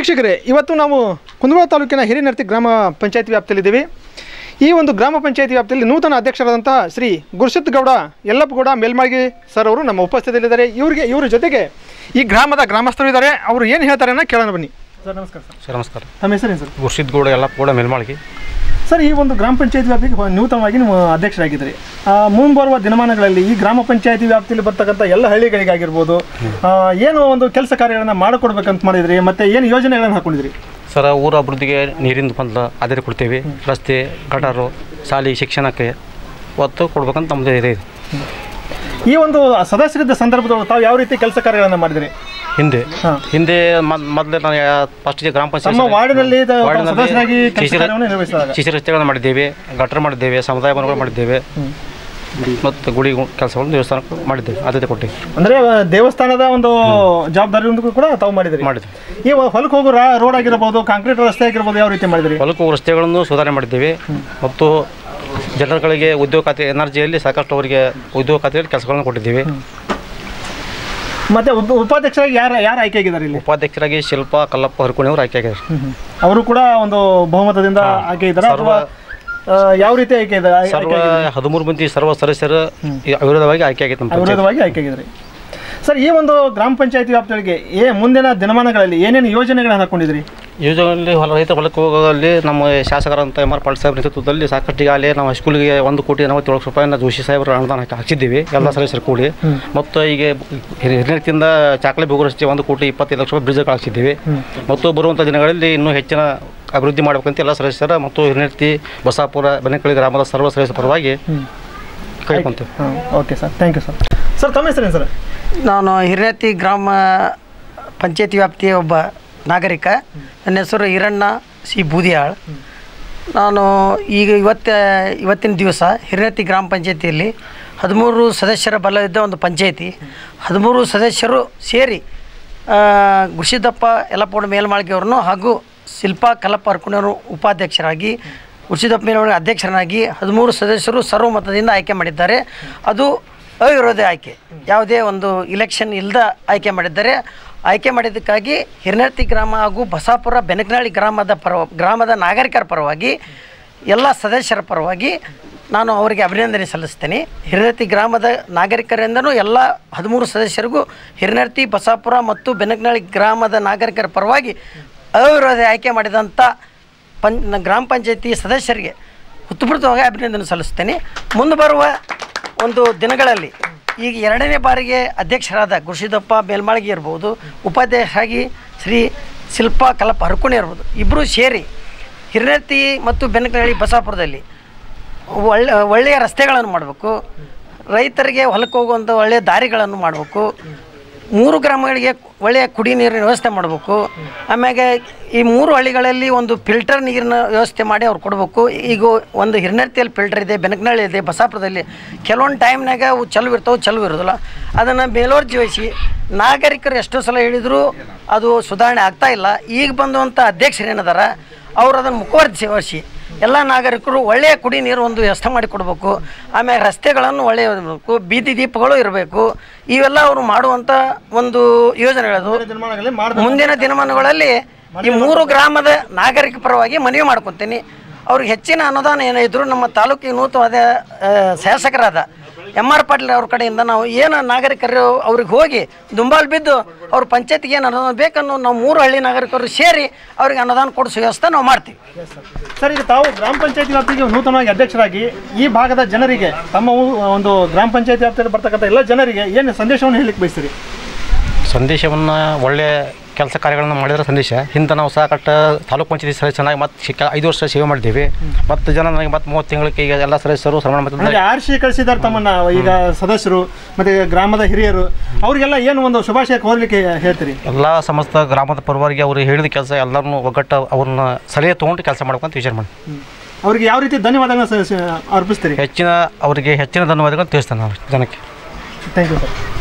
ವೀಕ್ಷಕರೇ ಇವತ್ತು ನಾವು ಕುಂದಗೋಳ ತಾಲೂಕಿನ ಹಿರಿನರ್ತಿ ಗ್ರಾಮ ಪಂಚಾಯತಿ ವ್ಯಾಪ್ತಿಯಲ್ಲಿದ್ದೀವಿ ಈ ಒಂದು ಗ್ರಾಮ ಪಂಚಾಯತಿ ವ್ಯಾಪ್ತಿಯಲ್ಲಿ ನೂತನ ಅಧ್ಯಕ್ಷರಾದಂತಹ ಶ್ರೀ ಗುರುಶತ್ ಗೌಡ ಯಲ್ಲಪ್ಪಗೌಡ ಮೇಲ್ಮಾಗಿ ಸರ್ ಅವರು ನಮ್ಮ ಉಪಸ್ಥಿತಿಯಲ್ಲಿದ್ದಾರೆ ಇವರಿಗೆ ಇವರ ಜೊತೆಗೆ ಈ ಗ್ರಾಮದ ಗ್ರಾಮಸ್ಥರು ಇದ್ದಾರೆ ಅವರು ಏನು ಹೇಳ್ತಾರೆ ಅನ್ನೋ ಕೇಳೋಣ ಬನ್ನಿ ಸರ್ ನಮಸ್ಕಾರ ಸರ್ ಸರ್ ನಮಸ್ಕಾರ ತಮ್ಮ ಹೆಸರೇನು ಸರ್ ಗುರ್ಸಿದ್ ಗೌಡ ಎಲ್ಲ ಕೂಡ ಮೇಲ್ಮಾಳಿಗೆ ಸರ್ ಈ ಒಂದು ಗ್ರಾಮ ಪಂಚಾಯತಿ ವ್ಯಾಪ್ತಿಗೆ ಹೊ- ನೂತನವಾಗಿ ನೀವು ಅಧ್ಯಕ್ಷರಾಗಿದ್ದೀರಿ ಆ, ಮುಂಬರುವ ದಿನಮಾನಗಳಲ್ಲಿ ಈ ಗ್ರಾಮ ಪಂಚಾಯತಿ ವ್ಯಾಪ್ತಿಯಲ್ಲಿ ಬರ್ತಕ್ಕಂಥ ಎಲ್ಲ ಹಳ್ಳಿಗಳಿಗಾಗಿರ್ಬೋದು ಆ, ಏನು ಒಂದು ಕೆಲಸ ಕಾರ್ಯಗಳನ್ನು ಮಾಡಿಕೊಡ್ಬೇಕಂತ ಮಾಡಿದ್ರಿ ಮತ್ತೆ ಏನು ಯೋಜನೆಗಳನ್ನು ಹಾಕೊಂಡಿದ್ರಿ ಸರ್ ಊರ ಅಭಿವೃದ್ಧಿಗೆ ನೀರಿನ ಬಂದ ಆದ್ಯತೆ ಕೊಡ್ತೇವೆ ರಸ್ತೆ ಗಟಾರು ಶಾಲೆ ಶಿಕ್ಷಣಕ್ಕೆ ಒತ್ತು ಕೊಡ್ಬೇಕಂತ ನಮ್ಮದು ಇದೆ ಈ ಒಂದು ಸದಸ್ಯರಿದ್ದ ಸಂದರ್ಭದೊಳಗೆ ತಾವು ಯಾವ ರೀತಿ ಕೆಲಸ ಕಾರ್ಯಗಳನ್ನು ಮಾಡಿದ್ರಿ ಹಿಂದೆ ಹಾ. ಹಿಂದೆ ಮೊದಲೇ ನಾನು ಫಸ್ಟ್ಗೆ ಗ್ರಾಮ ತಮ್ಮ ಪಂಚಾಯತ್ ವಾರ್ಡಿನಲ್ಲಿ ದ- ವಾರ್ಡಿನಲ್ಲಿ ಸದಸ್ಯರಾಗಿ ಕೆಲಸ ಶಿಶಿರ- ಕಾರ್ಯವನ್ನು ನಿರ್ವಹಿಸಿದಾಗ ಶಿಶು ರಸ್ತೆಗಳನ್ನು ಮಾಡಿದ್ದೇವೆ ಗಟರ್ ಮಾಡಿದ್ದೇವೆ ಸಮುದಾಯ ಭವನಗಳು ಮಾಡಿದ್ದೇವೆ ಮತ್ತು ಗುಡಿ ಕೆಲಸಗಳನ್ನು ದೇವಸ್ಥಾನಕ್ಕೆ ಮಾಡಿದ್ದೇವೆ ಆದ್ಯತೆ ಕೊಟ್ಟಿವಿ ಅಂದ್ರೆ ಆ, ದೇವಸ್ಥಾನದ ಒಂದು ಜವಾಬ್ದಾರಿ ಕೂಡ ತಾವು ಮಾಡಿದ್ರಿ ಮಾಡಿದ್ವಿ ಈ ಹೊಲಕ್ಕೆ ಹೋಗೋ ರಾ- ರೋಡ್ ಆಗಿರ್ಬೋದು ಕಾಂಕ್ರೀಟ್ ರಸ್ತೆ ಆಗಿರ್ಬೋದು ಯಾವ ರೀತಿ ಮಾಡಿದ್ರಿ ಹೊಲಕ್ಕೂ ರಸ್ತೆಗಳನ್ನು ಸುಧಾರಣೆ ಮಾಡಿದ್ದೇವೆ ಮತ್ತು ಜನರುಗಳಿಗೆ ಉದ್ಯೋಗ ಖಾತೆ ಎನರ್ಜಿಯಲ್ಲಿ ಸಾಕಷ್ಟು ಅವರಿಗೆ ಉದ್ಯೋಗ ಖಾತೆಯಲ್ಲಿ ಕೆಲಸಗಳನ್ನು ಕೊಟ್ಟಿದ್ದೇವೆ ಮತ್ತೆ ಉಪ- ಉಪಾಧ್ಯಕ್ಷರಾಗಿ ಯಾರು ಯಾರು ಆಯ್ಕೆ ಆಗಿದ್ದಾರೆ ಇಲ್ಲಿ ಉಪಾಧ್ಯಕ್ಷರಾಗಿ ಶಿಲ್ಪ ಕಲ್ಲಪ್ಪ ಹರ್ಕೋಣಿ ಅವರು ಆಯ್ಕೆ ಆಗಿದ್ದಾರೆ ಅವರು ಕೂಡ ಒಂದು ಬಹುಮತದಿಂದ ಆಯ್ಕೆ ಇದ್ದಾರೆ ಅಥವಾ ಆ, ಯಾವ ರೀತಿ ಆಯ್ಕೆ ಇದೆ ಆಯ್- ಸರ್ವ ಹದಿಮೂರು ಮಂದಿ ಸರ್ವ ಸದಸ್ಯರು ಈ ಅವಿರೋಧವಾಗಿ ಆಯ್ಕೆ ಆಗೈತೆ ನಮ್ಮ ಪಂಚಾಯತ್. ವಿರೋಧವಾಗಿ ಆಯ್ಕೆ ಆಗಿದ್ದಾರೆ ಸರ್ ಈ ಒಂದು ಗ್ರಾಮ ಪಂಚಾಯತಿ ವ್ಯಾಪ್ತಿಯೊಳಗೆ ಏ ಮುಂದಿನ ದಿನಮಾನಗಳಲ್ಲಿ ಏನೇನು ಯೋಜನೆಗಳನ್ನು ಹಾಕೊಂಡಿದ್ರಿ ಯೋಜನೆಯಲ್ಲಿ ಹೊಲ ರೈತರ ಹೊಲಕ್ಕೆ ಹೋಗೋದಲ್ಲಿ ನಮ್ಮ ಶಾಸಕರಂತ ಎಮ್ ಆರ್ ಪಾಟೀಲ್ ಸಾಹೇಬ್ ನೇತೃತ್ವದಲ್ಲಿ ಸಾಕಷ್ಟು ಈಗಾಗಲೇ ನಾವು ಹೈಸ್ಕೂಲಿಗೆ ಒಂದು ಕೋಟಿ ನಲವತ್ತೇಳು ಲಕ್ಷ ರೂಪಾಯಿನ ಜೋಶಿ ಸಾಹೇಬರು ಅನುದಾನ ಹಾಕಿ ಹಾಕಿದ್ದೀವಿ ಎಲ್ಲ ಸದಸ್ಯರು ಕೂಡಿ ಮತ್ತು ಈಗ ಹಿರಿಯರಿಂದ ಚಾಕಲೆ ರಸ್ತೆ ಒಂದು ಕೋಟಿ ಇಪ್ಪತ್ತೈದು ಲಕ್ಷ ರೂಪಾಯಿ ಬ್ರಿಡ್ಜ್ ಹಾಕ್ಸಿದ್ದೀವಿ ಮತ್ತು ಬರುವಂಥ ದಿನಗಳಲ್ಲಿ ಇನ್ನೂ ಹೆಚ್ಚಿನ ಅಭಿವೃದ್ಧಿ ಮಾಡಬೇಕಂತ ಎಲ್ಲ ಸದಸ್ಯರ ಮತ್ತು ಹಿರಿಯರ್ತಿ ಬಸಾಪುರ ಬನಕಳಿ ಗ್ರಾಮದ ಸರ್ವ ಸದಸ್ಯರ ಪರವಾಗಿ ಕೇಳ್ಕೊಂತೇವೆ ಹಾಂ okay sir thank you sir sir ತಮ್ಮ ಹೆಸರೇನು ಸರ್ ನಾನು ಹಿರಿಯತಿ ಗ್ರಾಮ ಪಂಚಾಯತಿ ವ್ಯಾಪ್ತಿಯ ಒಬ್ಬ ನಾಗರಿಕ ನನ್ನ ಹೆಸರು ಹಿರಣ್ಣ ಸಿ ಬೂದಿಯಾಳ್ ನಾನು ಈಗ ಇವತ್ತ ಇವತ್ತಿನ ದಿವಸ ಹಿರಿಯತಿ ಗ್ರಾಮ ಪಂಚಾಯತಿಯಲ್ಲಿ ಹದಿಮೂರು ಸದಸ್ಯರ ಬಲ ಇದ್ದ ಒಂದು ಪಂಚಾಯತಿ ಹದಿಮೂರು ಸದಸ್ಯರು ಸೇರಿ ಆ, ಗುರುಸಿದ್ದಪ್ಪ ಯಲ್ಲಪ್ಪಗೌಡ ಮೇಲ್ಮಾಳ್ಗೆ ಅವ್ರನ್ನು ಹಾಗೂ ಶಿಲ್ಪಾ ಕಲ್ಲಪ್ಪ ಅರ್ಕುಣಿಯವರು ಉಪಾಧ್ಯಕ್ಷರಾಗಿ ಗುರುಸಿದ್ದಪ್ಪ ಮೇಲ್ಮಾಳ್ಗೆ ಅಧ್ಯಕ್ಷರನ್ನಾಗಿ ಹದಿಮೂರು ಸದಸ್ಯರು ಸರ್ವಮತದಿಂದ ಆಯ್ಕೆ ಮಾಡಿದ್ದಾರೆ ಅದು ಅವಿರೋಧ ಆಯ್ಕೆ ಯಾವುದೇ ಒಂದು ಇಲೆಕ್ಷನ್ ಇಲ್ಲದ ಆಯ್ಕೆ ಮಾಡಿದ್ದಾರೆ ಆಯ್ಕೆ ಮಾಡಿದ್ದಕ್ಕಾಗಿ ಹಿರನರ್ತಿ ಗ್ರಾಮ ಹಾಗೂ ಬಸಾಪುರ ಬೆನಕನಹಳ್ಳಿ ಗ್ರಾಮದ ಪರ ಗ್ರಾಮದ ನಾಗರಿಕರ ಪರವಾಗಿ ಎಲ್ಲ ಸದಸ್ಯರ ಪರವಾಗಿ ನಾನು ಅವರಿಗೆ ಅಭಿನಂದನೆ ಸಲ್ಲಿಸ್ತೇನೆ ಹಿರನರ್ತಿ ಗ್ರಾಮದ ನಾಗರಿಕರಿಂದನೂ ಎಲ್ಲ ಹದಿಮೂರು ಸದಸ್ಯರಿಗೂ ಹಿರನರ್ತಿ ಬಸಾಪುರ ಮತ್ತು ಬೆನಕನಹಳ್ಳಿ ಗ್ರಾಮದ ನಾಗರಿಕರ ಪರವಾಗಿ ಅವಿರೋಧ ಆಯ್ಕೆ ಮಾಡಿದಂಥ ಪಂ ಗ್ರಾಮ ಪಂಚಾಯತಿ ಸದಸ್ಯರಿಗೆ ಉತ್ಪೃತವಾಗಿ ಅಭಿನಂದನೆ ಸಲ್ಲಿಸ್ತೇನೆ ಮುಂದೆ ಬರುವ ಒಂದು ದಿನಗಳಲ್ಲಿ ಈಗ ಎರಡನೇ ಬಾರಿಗೆ ಅಧ್ಯಕ್ಷರಾದ ಗುರುಸಿದ್ದಪ್ಪ ಮೇಲ್ಮಾಳ್ಗಿ ಇರ್ಬೋದು ಉಪಾಧ್ಯಕ್ಷರಾಗಿ ಶ್ರೀ ಶಿಲ್ಪಾ ಕಲಪ ಹರ್ಕುಣಿ ಇರ್ಬೋದು ಇಬ್ಬರೂ ಸೇರಿ ಹಿರನರ್ತಿ ಮತ್ತು ಬೆನಕನಹಳ್ಳಿ ಬಸಾಪುರದಲ್ಲಿ ಒಳ್ಳೆ ಒಳ್ಳೆಯ ರಸ್ತೆಗಳನ್ನು ಮಾಡಬೇಕು ರೈತರಿಗೆ ಹೊಲಕ್ಕೆ ಹೋಗುವಂಥ ಒಳ್ಳೆಯ ದಾರಿಗಳನ್ನು ಮಾಡಬೇಕು ಮೂರು ಗ್ರಾಮಗಳಿಗೆ ಒಳ್ಳೆಯ ಕುಡಿ ನೀರಿನ ವ್ಯವಸ್ಥೆ ಮಾಡಬೇಕು ಆಮ್ಯಾಗೆ ಈ ಮೂರು ಹಳ್ಳಿಗಳಲ್ಲಿ ಒಂದು ಫಿಲ್ಟರ್ ನೀರಿನ ವ್ಯವಸ್ಥೆ ಮಾಡಿ ಅವ್ರು ಕೊಡಬೇಕು ಈಗ ಒಂದು ಹಿರನರ್ತಿಯಲ್ಲಿ ಫಿಲ್ಟರ್ ಇದೆ ಬೆನಕನಹಳ್ಳಿ ಇದೆ ಬಸಾಪುರದಲ್ಲಿ ಕೆಲವೊಂದು ಟೈಮ್ನಾಗ ಅವು ಚಲೋ ಇರ್ತಾವೆ ಚಲೋ ಇರೋದಿಲ್ಲ ಅದನ್ನು ಮೇಲ್ವರ್ಜಿವಹಿಸಿ ನಾಗರಿಕರು ಎಷ್ಟೋ ಸಲ ಹೇಳಿದರೂ ಅದು ಸುಧಾರಣೆ ಆಗ್ತಾ ಇಲ್ಲ ಈಗ ಬಂದಂಥ ಅಧ್ಯಕ್ಷರು ಏನದಾರ ಅವ್ರು ಅದನ್ನು ಮುಖವರ್ಜಿ ವಹಿಸಿ ಎಲ್ಲ ನಾಗರಿಕರು ಒಳ್ಳೆಯ ಕುಡಿ ನೀರು ಒಂದು ವ್ಯವಸ್ಥೆ ಮಾಡಿ ಕೊಡಬೇಕು ಆಮೇಲೆ ರಸ್ತೆಗಳನ್ನು ಒಳ್ಳೆಯ ಇರಬೇಕು ಬೀದಿ ದೀಪಗಳು ಇರಬೇಕು ಇವೆಲ್ಲ ಅವರು ಮಾಡುವಂಥ ಒಂದು ಯೋಜನೆಗಳದು ದಿನಮಾನಗಳಲ್ಲಿ ಮಾಡ್ಬೇಕು ಮುಂದಿನ ದಿನಮಾನಗಳಲ್ಲಿ ಈ ಮೂರು ಗ್ರಾಮದ ನಾಗರಿಕ ಪರವಾಗಿ ಮನವಿ ಮಾಡ್ಕೊತೀನಿ ಅವ್ರಿಗೆ ಹೆಚ್ಚಿನ ಅನುದಾನ ಏನಿದ್ರು ನಮ್ಮ ತಾಲೂಕಿಗೆ ನೂತನವಾದ ಆ, ಶಾಸಕರಾದ ಎಮ್ ಆರ್ ಪಾಟೀಲ್ ಅವ್ರ ಕಡೆಯಿಂದ ನಾವು ಏನು ನಾಗರಿಕರು ಅವ್ರಿಗೆ ಹೋಗಿ ದುಂಬಾಲು ಬಿದ್ದು ಅವ್ರ ಪಂಚಾಯತಿಗೆ ಏನು ಅನುದಾನ ಬೇಕನ್ನೋ ನಾವು ಮೂರು ಹಳ್ಳಿ ನಾಗರಿಕರು ಸೇರಿ ಅವ್ರಿಗೆ ಅನುದಾನ ಕೊಡಿಸೋ ವ್ಯವಸ್ಥೆ ನಾವು ಮಾಡ್ತೀವಿ ಸರ್ ಈಗ ತಾವು ಗ್ರಾಮ ಪಂಚಾಯತಿ ವ್ಯಾಪ್ತಿಗೆ ನೂತನವಾಗಿ ಅಧ್ಯಕ್ಷರಾಗಿ ಈ ಭಾಗದ ಜನರಿಗೆ ತಮ್ಮ ಊ- ಒಂದು ಗ್ರಾಮ ಪಂಚಾಯತಿ ವ್ಯಾಪ್ತಿಯಲ್ಲಿ ಬರ್ತಕ್ಕಂಥ ಎಲ್ಲ ಜನರಿಗೆ ಏನು ಸಂದೇಶವನ್ನು ಹೇಳಲಿಕ್ಕೆ ಬಯಸ್ತೀರಿ ಸಂದೇಶವನ್ನು ಒಳ್ಳೆಯ ಕೆಲಸ ಕಾರ್ಯಗಳನ್ನು ಮಾಡಿದ್ರೆ ಸಂದೇಶ ಹಿಂದೆ ನಾವು ಸಾಕಷ್ಟು ತಾಲೂಕು ಪಂಚಾಯತಿ ಸದಸ್ಯನಾಗಿ ಮತ್ತೆ ಶಿಕ್ಕ ಐದು ವರ್ಷ ಸೇವೆ ಮಾಡಿದ್ದೀವಿ ಮತ್ತು ಜನ ನನಗೆ ಮತ್ತೆ ಮೂವತ್ತು ತಿಂಗಳಿಗೆ ಈಗ ಎಲ್ಲ ಸದಸ್ಯರು ಶ್ರವಣ ಅಂದ್ರೆ ಮತ್ತು ಆರ್ಸಿ ಕಳಿಸಿದ್ದಾರೆ ತಮ್ಮನ್ನ ಈಗ ಸದಸ್ಯರು ಮತ್ತೆ ಗ್ರಾಮದ ಹಿರಿಯರು ಅವರಿಗೆಲ್ಲ ಏನು ಒಂದು ಶುಭಾಶಯ ಕೋರ್ಲಿಕ್ಕೆ ಹೇಳ್ತೀರಿ ಎಲ್ಲ ಸಮಸ್ತ ಗ್ರಾಮದ ಪರವಾಗಿ ಅವರು ಹೇಳಿದ ಕೆಲಸ ಎಲ್ಲರನ್ನೂ ಒಗ್ಗಟ್ಟು ಅವ್ರನ್ನ ಸಲಹೆ ತೊಗೊಂಡು ಕೆಲಸ ಮಾಡ್ಕೊಂತ ವಿಚಾರ ಮಾಡಿ ಅವ್ರಿಗೆ ಯಾವ ರೀತಿ ಧನ್ಯವಾದಗಳನ್ನ ಸ- ಸ- ಅರ್ಪಿಸ್ತೀರಿ ಹೆಚ್ಚಿನ ಅವರಿಗೆ ಹೆಚ್ಚಿನ ಧನ್ಯವಾದಗಳು ತಿಳಿಸ್ತೇನೆ ನಾವು ಜನಕ್ಕೆ ಥ್ಯಾಂಕ್ ಯು ಸರ್